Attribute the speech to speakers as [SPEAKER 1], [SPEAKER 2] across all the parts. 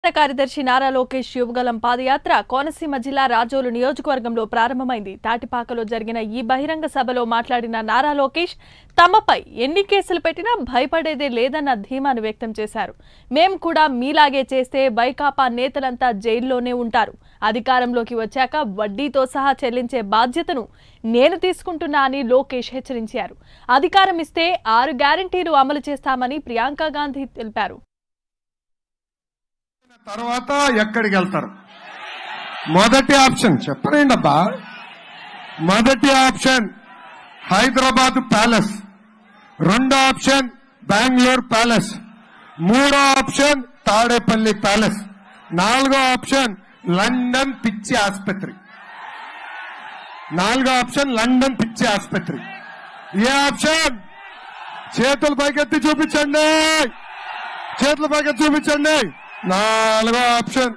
[SPEAKER 1] కార్యదర్శి నారా లోకేష్ యువగలం పాదయాత్ర కోనసీమ జిల్లా రాజోలు నియోజకవర్గంలో ప్రారంభమైంది తాటిపాకలో జరిగిన ఈ బహిరంగ సభలో మాట్లాడిన నారా లోకేష్ తమపై ఎన్ని కేసులు పెట్టినా భయపడేదే లేదన్న ధీమాను వ్యక్తం చేశారు మేం కూడా మీలాగే చేస్తే వైకాపా నేతలంతా జైల్లోనే ఉంటారు అధికారంలోకి వచ్చాక వడ్డీతో సహా చెల్లించే బాధ్యతను నేను తీసుకుంటున్నా అని లోకేష్ హెచ్చరించారు అధికారం ఇస్తే ఆరు గ్యారంటీలు అమలు చేస్తామని ప్రియాంక గాంధీ తెలిపారు
[SPEAKER 2] తర్వాత ఎక్కడికి వెళ్తారు మొదటి ఆప్షన్ చెప్పనండి అబ్బా మొదటి ఆప్షన్ హైదరాబాద్ ప్యాలెస్ రెండో ఆప్షన్ బెంగళూరు ప్యాలెస్ మూడో ఆప్షన్ తాడేపల్లి ప్యాలెస్ నాలుగో ఆప్షన్ లండన్ పిచ్చి ఆసుపత్రి నాలుగో ఆప్షన్ లండన్ పిచ్చి ఆసుపత్రి ఏ ఆప్షన్ చేతులు పైకెత్తి చూపించండి చేతుల పైకెత్తి చూపించండి నాలుగో ఆప్షన్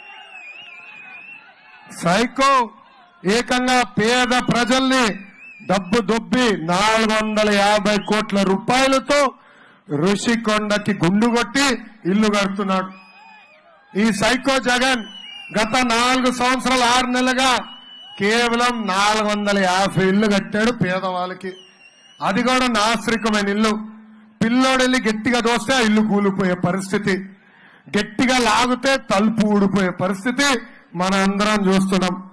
[SPEAKER 2] సైకో ఏకంగా పేద ప్రజల్ని డబ్బు దొబ్బి నాలుగు వందల యాభై కోట్ల రూపాయలతో ఋషికొండకి గుండు కొట్టి ఇల్లు కడుతున్నాడు ఈ సైకో జగన్ గత నాలుగు సంవత్సరాలు ఆరు నెలలుగా కేవలం నాలుగు వందల యాభై ఇల్లు కట్టాడు పేదవాళ్ళకి అది కూడా నాశ్రికమైన ఇల్లు పిల్లోడు వెళ్ళి గట్టిగా దోస్తే ఆ ఇల్లు కూలిపోయే పరిస్థితి గట్టిగా లాగితే తలుపు ఊడిపోయే పరిస్థితి మన అందరం చూస్తున్నాం